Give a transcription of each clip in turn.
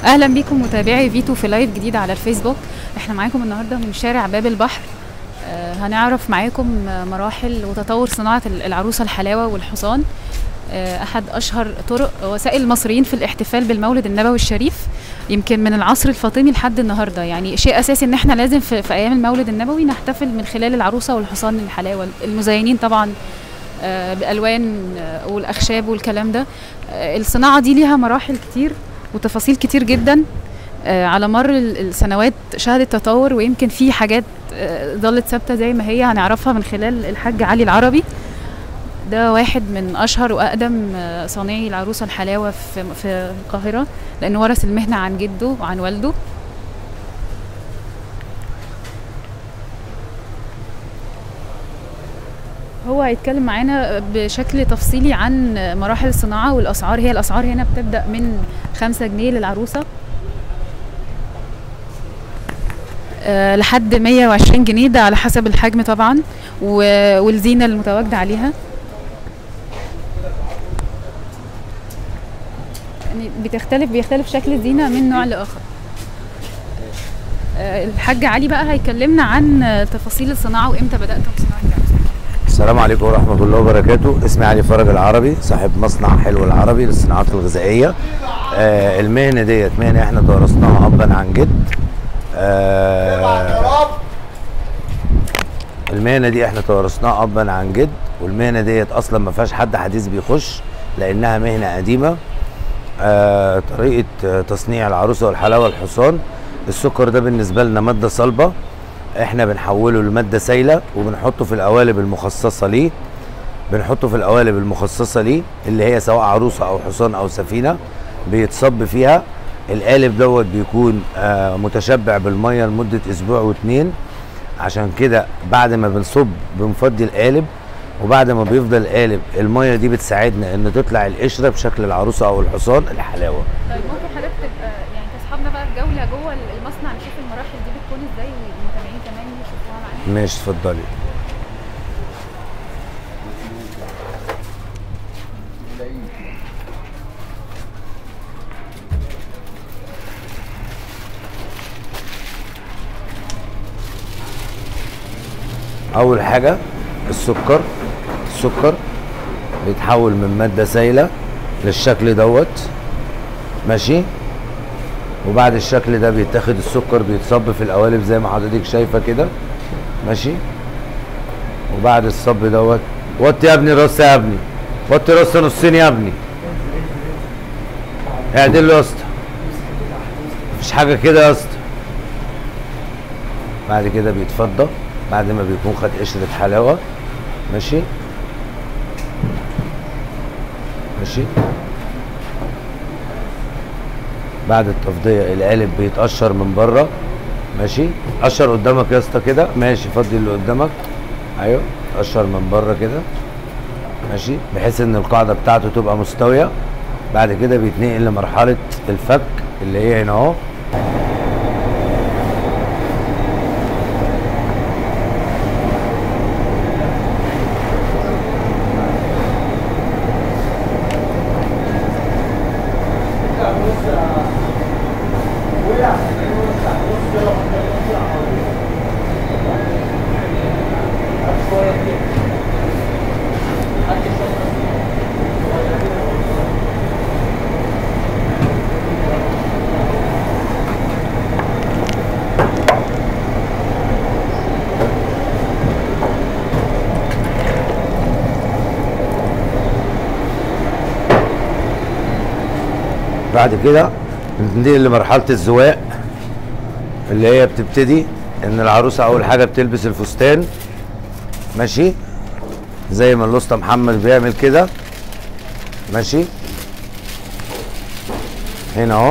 اهلا بيكم متابعي فيتو في لايف جديد على الفيسبوك احنا معاكم النهارده من شارع باب البحر آه، هنعرف معاكم آه، مراحل وتطور صناعه ال- العروسه الحلاوه والحصان آه، احد اشهر طرق وسائل المصريين في الاحتفال بالمولد النبوي الشريف يمكن من العصر الفاطمي لحد النهارده يعني شيء اساسي ان احنا لازم في, في ايام المولد النبوي نحتفل من خلال العروسه والحصان الحلاوه المزينين طبعا آه، بالوان آه، والاخشاب والكلام ده آه، الصناعه دي ليها مراحل كتير وتفاصيل كتير جدا آه، على مر ال- السنوات شهدت تطور ويمكن في حاجات آه، ظلت ثابته زي ما هي هنعرفها من خلال الحاج علي العربي ده واحد من اشهر واقدم آه، صانعي العروسه الحلاوه في في القاهره لانه ورث المهنه عن جده وعن والده هو هيتكلم معانا بشكل تفصيلي عن مراحل الصناعة والأسعار هي الأسعار هنا بتبدأ من خمسة جنيه للعروسة آه، لحد 120 جنيه ده على حسب الحجم طبعا و- والزينة المتواجدة عليها يعني بتختلف بيختلف شكل الزينة من نوع لآخر آه، الحاج علي بقى هيكلمنا عن آه، تفاصيل الصناعة وإمتى بدأتوا بصناعة العروسة السلام عليكم ورحمة الله وبركاته اسمي علي فرج العربي صاحب مصنع حلو العربي للصناعات الغذائية آه المهنة ديت مهنة احنا درسناها أبا عن جد آه المهنة دي احنا تورثناها أبا عن جد والمهنة ديت أصلا ما فيهاش حد حديث بيخش لأنها مهنة قديمة آه طريقة آه، تصنيع العروسة والحلاوة الحصان السكر ده بالنسبة لنا مادة صلبة احنا بنحوله لمادة سايلة وبنحطه في القوالب المخصصة ليه بنحطه في القوالب المخصصة ليه اللي هي سواء عروسة أو حصان أو سفينة بيتصب فيها القالب دوت بيكون آه متشبع بالمية لمدة أسبوع واتنين عشان كده بعد ما بنصب بنفضي القالب وبعد ما بيفضل القالب المية دي بتساعدنا ان تطلع القشرة بشكل العروسة او الحصان الحلاوة طيب ممكن حضرتك تبقى يعني تصحابنا بقى في جوله جوه المصنع نشوف المراحل دي بتكون ازاي والمتابعين كمان يشوفوها معانا ماشي اتفضلي اول حاجه السكر السكر بيتحول من ماده سائله للشكل دوت ماشي وبعد الشكل ده بيتاخد السكر بيتصب في القوالب زي ما حضرتك شايفه كده ماشي وبعد الصب دوت وطي يا ابني رص يا ابني وطي رص نصين يا ابني اعدل له يا اسطى مفيش حاجه كده يا اسطى بعد كده بيتفضى بعد ما بيكون خد قشره حلاوه ماشي ماشي بعد التفضيه القالب بيتقشر من بره ماشي قشر قدامك يا اسطى كده ماشي فضي اللي قدامك ايوه قشر من بره كده ماشي بحيث ان القاعده بتاعته تبقى مستويه بعد كده بيتنقل لمرحله الفك اللي هي هنا اهو بعد كده بننتقل لمرحله الزواق اللي هي بتبتدي ان العروسه اول حاجه بتلبس الفستان ماشي زي ما الاسطى محمد بيعمل كده ماشي هنا اهو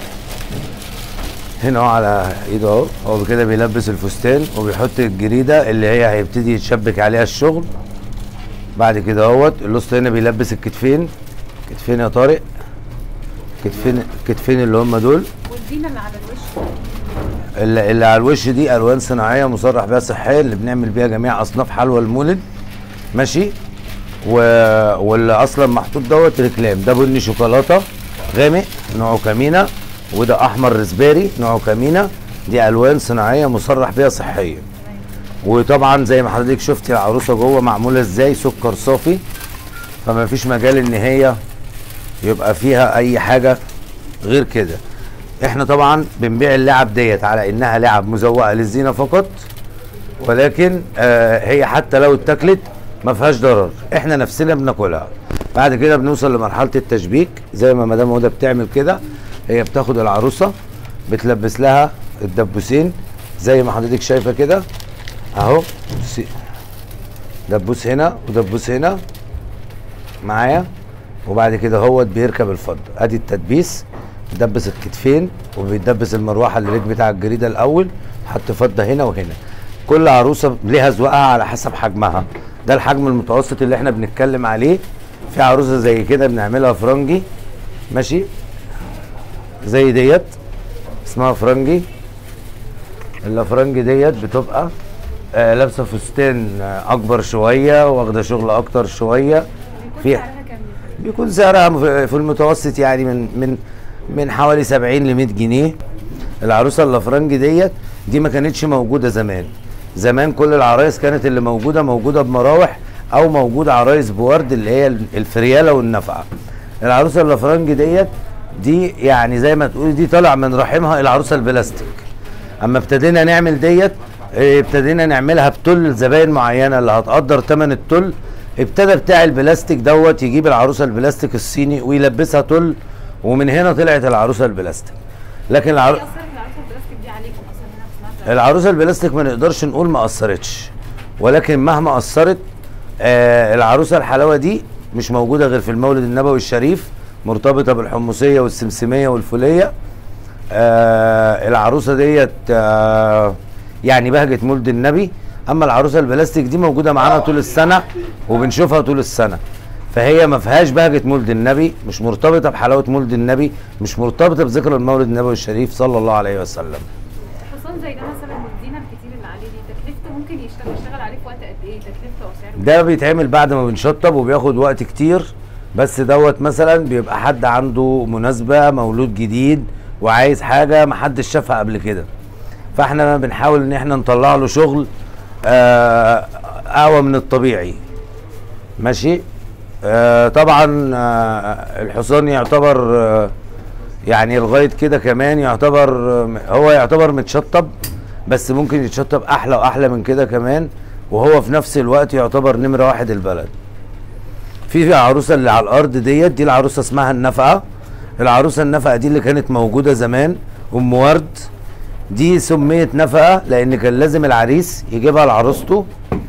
هنا اهو على ايده اهو هو كده بيلبس الفستان وبيحط الجريده اللي هي هيبتدي يتشبك عليها الشغل بعد كده اهوت الاسطى هنا بيلبس الكتفين كتفين يا طارق كتفين كتفين اللي هم دول والزينه اللي على الوش اللي, اللي على الوش دي الوان صناعيه مصرح بها صحيا اللي بنعمل بيها جميع اصناف حلوى المولد ماشي و... واللي اصلا محطوط دوت ريكلام ده بني شوكولاته غامق نوعه كمينه وده احمر رزباري نوعه كمينه دي الوان صناعيه مصرح بيها صحيا وطبعا زي ما حضرتك شفتي العروسه جوه معموله ازاي سكر صافي فما فيش مجال ان هي يبقى فيها اي حاجه غير كده احنا طبعا بنبيع اللعب ديت على انها لعب مزوقه للزينه فقط ولكن آه هي حتى لو اتاكلت ما فيهاش ضرر احنا نفسنا بناكلها بعد كده بنوصل لمرحله التشبيك زي ما مدام هدى بتعمل كده هي بتاخد العروسه بتلبس لها الدبوسين زي ما حضرتك شايفه كده اهو بصي. دبوس هنا ودبوس هنا معايا وبعد كده هو بيركب الفض ادي التدبيس بيدبس الكتفين وبيدبس المروحه اللي ركبت على الجريده الاول حط فضه هنا وهنا كل عروسه ليها ذوقها على حسب حجمها ده الحجم المتوسط اللي احنا بنتكلم عليه في عروسه زي كده بنعملها فرنجي ماشي زي ديت اسمها فرنجي الافرنجي ديت بتبقى آه لابسه فستان آه اكبر شويه واخده شغل اكتر شويه في بيكون سعرها في- في المتوسط يعني من من من حوالي 70 ل 100 جنيه العروسه الافرنجي ديت دي ما كانتش موجوده زمان زمان كل العرايس كانت اللي موجوده موجوده بمراوح او موجوده عرايس بورد اللي هي الفرياله والنفعه العروسه الافرنجي ديت دي يعني زي ما تقولي دي طالع من رحمها العروسه البلاستيك اما ابتدينا نعمل ديت اه، ابتدينا نعملها بتل لزباين معينه اللي هتقدر ثمن التل ابتدى بتاع البلاستيك دوت يجيب العروسه البلاستيك الصيني ويلبسها تل ومن هنا طلعت العروسه البلاستيك لكن العرو... ايه اثر العروسه البلاستيك دي عليكم اصلا هنا في سمعت العروسه البلاستيك ما نقدرش نقول ما اثرتش ولكن مهما اثرت آه العروسه الحلاوه دي مش موجوده غير في المولد النبوي الشريف مرتبطه بالحمصيه والسمسميه والفوليه آه العروسه ديت آه يعني بهجه مولد النبي اما العروسه البلاستيك دي موجوده معانا طول السنه وبنشوفها طول السنه فهي ما فيهاش بهجه مولد النبي مش مرتبطه بحلاوه مولد النبي مش مرتبطه بذكرى المولد النبوي الشريف صلى الله عليه وسلم حصان زي ده مثلا والزينه الكتير اللي عليه دي تكلفته ممكن يشتغل يشتغل عليه في وقت قد ايه تكلفته او سعره ده بيتعمل بعد ما بنشطب وبياخد وقت كتير بس دوت مثلا بيبقى حد عنده مناسبة مولود جديد وعايز حاجة محدش شافها قبل كده فاحنا بنحاول ان احنا نطلع له شغل آه، اقوى من الطبيعي ماشي آه، طبعا آه، الحصان يعتبر آه، يعني لغايه كده كمان يعتبر آه، هو يعتبر متشطب بس ممكن يتشطب احلى واحلى من كده كمان وهو في نفس الوقت يعتبر نمره واحد البلد في في عروسه اللي على الارض ديت دي العروسه اسمها النفقه العروسه النفقه دي اللي كانت موجوده زمان ام ورد دي سميت نفقه لان كان لازم العريس يجيبها لعروسته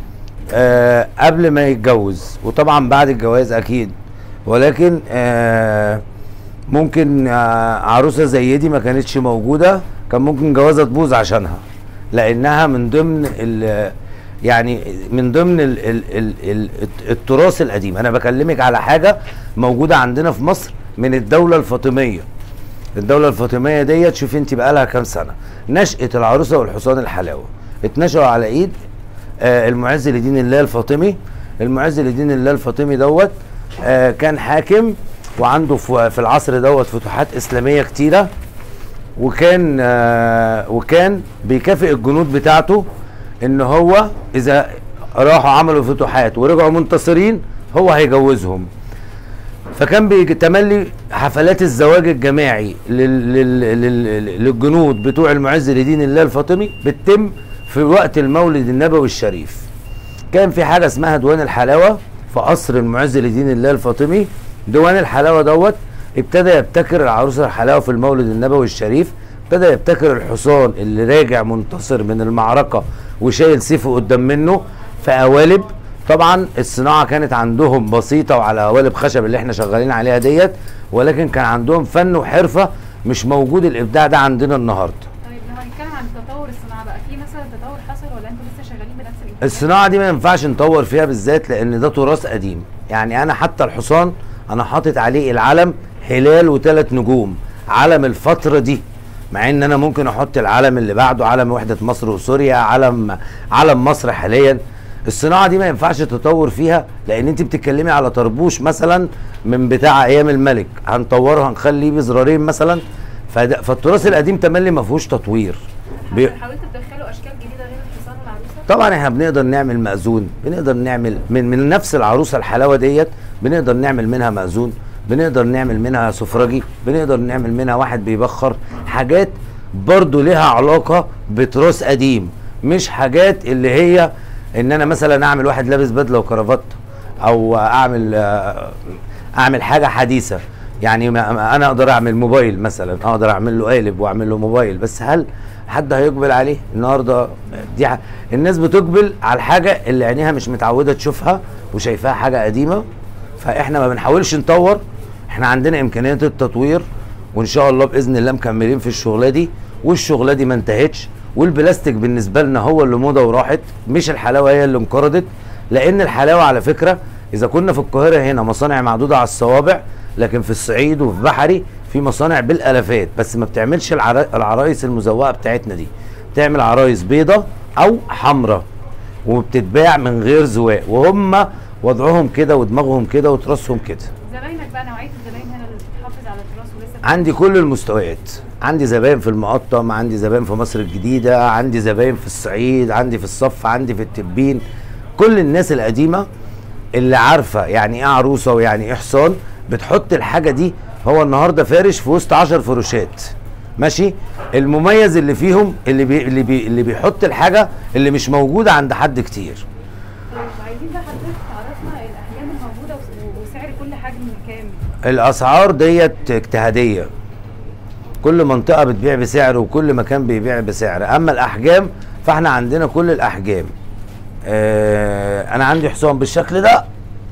آه قبل ما يتجوز وطبعا بعد الجواز اكيد ولكن آه ممكن آه عروسه زي دي ما كانتش موجوده كان ممكن جوازها تبوظ عشانها لانها من ضمن ال يعني من ضمن ال ال ال ال التراث القديم انا بكلمك على حاجه موجوده عندنا في مصر من الدوله الفاطميه الدوله الفاطميه ديت شوفي انت بقى لها كام سنه نشاه العروسه والحصان الحلاوه اتنشأوا على ايد آه المعز لدين الله الفاطمي المعز لدين الله الفاطمي دوت آه كان حاكم وعنده في في العصر دوت فتوحات اسلاميه كتيره وكان آه وكان بيكافئ الجنود بتاعته ان هو اذا راحوا عملوا فتوحات ورجعوا منتصرين هو هيجوزهم فكان بيتملي حفلات الزواج الجماعي لل لل لل للجنود بتوع المعز لدين الله الفاطمي بتتم في وقت المولد النبوي الشريف كان في حاجه اسمها ديوان الحلاوه في قصر المعز لدين الله الفاطمي ديوان الحلاوه دوت ابتدى يبتكر العروسه الحلاوه في المولد النبوي الشريف ابتدى يبتكر الحصان اللي راجع منتصر من المعركه وشايل سيفه قدام منه في قوالب طبعا الصناعه كانت عندهم بسيطه وعلى قوالب خشب اللي احنا شغالين عليها ديت ولكن كان عندهم فن وحرفه مش موجود الابداع ده عندنا النهارده طيب لو هنتكلم عن تطور الصناعه بقى في مثلا تطور حصل ولا انتوا لسه شغالين بنفس الامكانيات؟ الصناعه دي ما ينفعش نطور فيها بالذات لان ده تراث قديم يعني انا حتى الحصان انا حاطط عليه العلم هلال وثلاث نجوم علم الفتره دي مع ان انا ممكن احط العلم اللي بعده علم وحده مصر وسوريا علم علم مصر حاليا الصناعه دي ما ينفعش تطور فيها لان انت بتتكلمي على طربوش مثلا من بتاع ايام الملك هنطوره هنخليه بزرارين مثلا فده فالتراث القديم تملي ما فيهوش تطوير بي- حاولتوا تدخلوا اشكال جديده غير الحصان والعروسه طبعا احنا بنقدر نعمل مأذون بنقدر نعمل من من نفس العروسه الحلاوه ديت بنقدر نعمل منها مأذون بنقدر نعمل منها سفرجي بنقدر نعمل منها واحد بيبخر حاجات برضو لها علاقه بتراث قديم مش حاجات اللي هي ان انا مثلا اعمل واحد لابس بدله وكرافته او اعمل آه، اعمل حاجه حديثه يعني ما- ما انا اقدر اعمل موبايل مثلا اقدر اعمل له قالب واعمل له موبايل بس هل حد هيقبل عليه النهارده دي ح- الناس بتقبل على الحاجه اللي عينيها مش متعوده تشوفها وشايفاها حاجه قديمه فاحنا ما بنحاولش نطور احنا عندنا امكانيات التطوير وان شاء الله باذن الله مكملين في الشغله دي والشغله دي ما انتهتش والبلاستيك بالنسبه لنا هو اللي موضه وراحت مش الحلاوه هي اللي انقرضت لان الحلاوه على فكره اذا كنا في القاهره هنا مصانع معدوده على الصوابع لكن في الصعيد وفي بحري في مصانع بالالافات بس ما بتعملش العرا- العرايس المزوقه بتاعتنا دي بتعمل عرايس بيضه او حمراء وبتتباع من غير زواق وهم وضعهم كده ودماغهم كده وتراثهم كده زباينك بقى نوعيه الزباين هنا اللي بتحافظ على التراث ولسه عندي كل المستويات عندي زباين في المقطم عندي زباين في مصر الجديدة عندي زباين في الصعيد عندي في الصف عندي في التبين كل الناس القديمة اللي عارفة يعني ايه عروسة ويعني ايه حصان بتحط الحاجة دي هو النهاردة فارش في وسط عشر فروشات ماشي المميز اللي فيهم اللي بي اللي, بي اللي بيحط الحاجة اللي مش موجودة عند حد كتير طيب عايزين بقى حضرتك تعرفنا الاحجام الموجوده وس- وسعر كل حجم كام الاسعار ديت اجتهاديه كل منطقه بتبيع بسعر وكل مكان بيبيع بسعر اما الاحجام فاحنا عندنا كل الاحجام اه انا عندي حصان بالشكل ده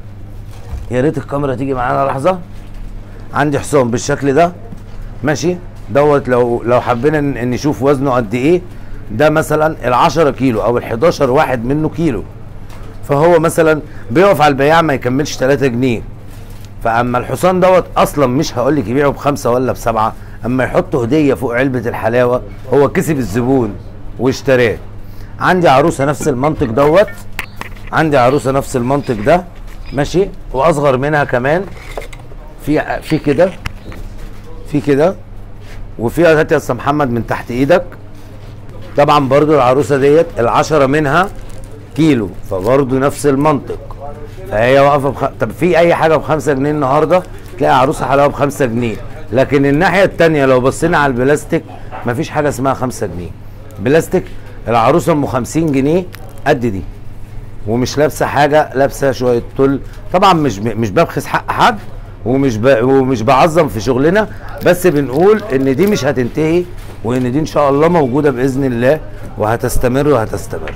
يا ريت الكاميرا تيجي معانا لحظه عندي حصان بالشكل ده ماشي دوت لو لو حبينا ن- ان نشوف وزنه قد ايه ده مثلا ال 10 كيلو او ال 11 واحد منه كيلو فهو مثلا بيقف على البياع ما يكملش 3 جنيه فاما الحصان دوت اصلا مش هقول لك يبيعه بخمسه ولا بسبعه اما يحطوا هديه فوق علبه الحلاوه هو كسب الزبون واشتراه عندي عروسه نفس المنطق دوت عندي عروسه نفس المنطق ده ماشي واصغر منها كمان في في كده في كده وفيها هات يا استاذ محمد من تحت ايدك طبعا برضو العروسه ديت العشرة منها كيلو فبرضو نفس المنطق فهي واقفه بخ... طب في اي حاجه بخمسة جنيه النهارده تلاقي عروسه حلاوه بخمسة جنيه لكن الناحيه التانية لو بصينا على البلاستيك مفيش حاجه اسمها خمسة جنيه بلاستيك العروسه ام 50 جنيه قد دي ومش لابسه حاجه لابسه شويه تل طبعا مش ب... مش ببخس حق حد ومش ب... ومش بعظم في شغلنا بس بنقول ان دي مش هتنتهي وان دي ان شاء الله موجوده باذن الله وهتستمر وهتستمر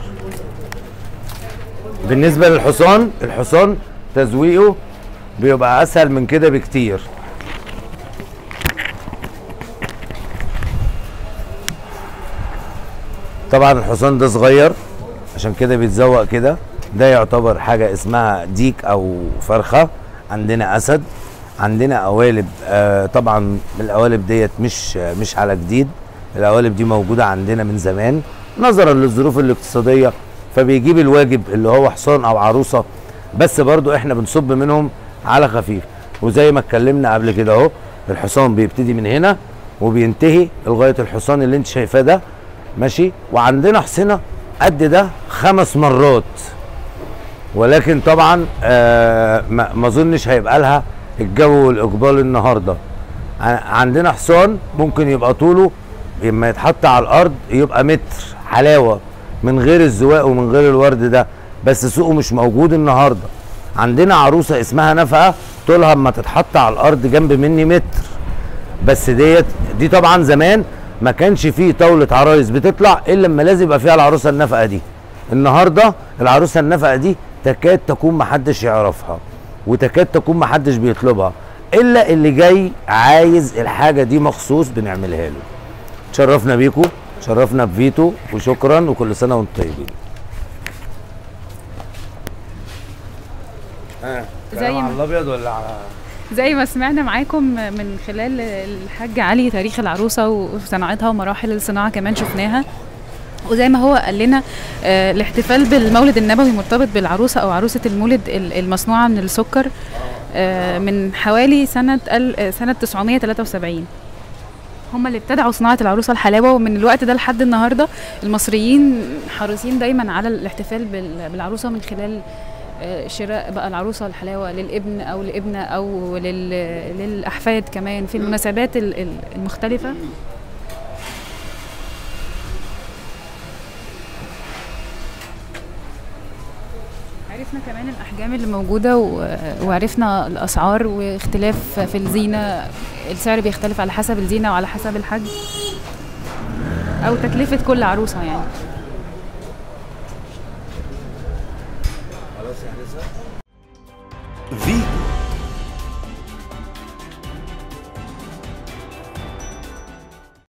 بالنسبه للحصان الحصان تزويقه بيبقى اسهل من كده بكتير طبعا الحصان ده صغير عشان كده بيتزوق كده ده يعتبر حاجه اسمها ديك او فرخه عندنا اسد عندنا قوالب آه طبعا القوالب ديت مش آه مش على جديد القوالب دي موجوده عندنا من زمان نظرا للظروف الاقتصاديه فبيجيب الواجب اللي هو حصان او عروسه بس برضو احنا بنصب منهم على خفيف وزي ما اتكلمنا قبل كده اهو الحصان بيبتدي من هنا وبينتهي لغايه الحصان اللي انت شايفاه ده ماشي وعندنا حصنه قد ده خمس مرات ولكن طبعا آه ما ما اظنش هيبقى لها الجو والاقبال النهارده ع- عندنا حصان ممكن يبقى طوله لما يتحط على الارض يبقى متر حلاوه من غير الزواق ومن غير الورد ده بس سوقه مش موجود النهارده عندنا عروسه اسمها نفقه طولها اما تتحط على الارض جنب مني متر بس ديت دي طبعا زمان ما كانش فيه طاوله عرايس بتطلع الا لما لازم يبقى فيها العروسه النفقه دي النهارده العروسه النفقه دي تكاد تكون محدش يعرفها وتكاد تكون محدش بيطلبها الا اللي جاي عايز الحاجه دي مخصوص بنعملها له تشرفنا بيكم شرفنا بفيتو وشكرا وكل سنه وانتم طيبين زي ما- على الابيض ولا على زي ما سمعنا معاكم من خلال الحاج علي تاريخ العروسه وصناعتها ومراحل الصناعه كمان شفناها وزي ما هو قال لنا آه، الاحتفال بالمولد النبوي مرتبط بالعروسه او عروسه المولد ال- المصنوعه من السكر آه، من حوالي سنه ال- آه، سنه 973 هم اللي ابتدعوا صناعه العروسه الحلاوه ومن الوقت ده لحد النهارده المصريين حريصين دايما على الاحتفال بال- بالعروسه من خلال آه، شراء بقى العروسه الحلاوه للابن او لابنه او لل... للاحفاد كمان في المناسبات ال- ال- المختلفه عرفنا كمان الاحجام اللي موجوده و... وعرفنا الاسعار واختلاف في الزينه السعر بيختلف على حسب الزينه وعلى حسب الحجم او تكلفه كل عروسه يعني خلاص يا هندسه فيتو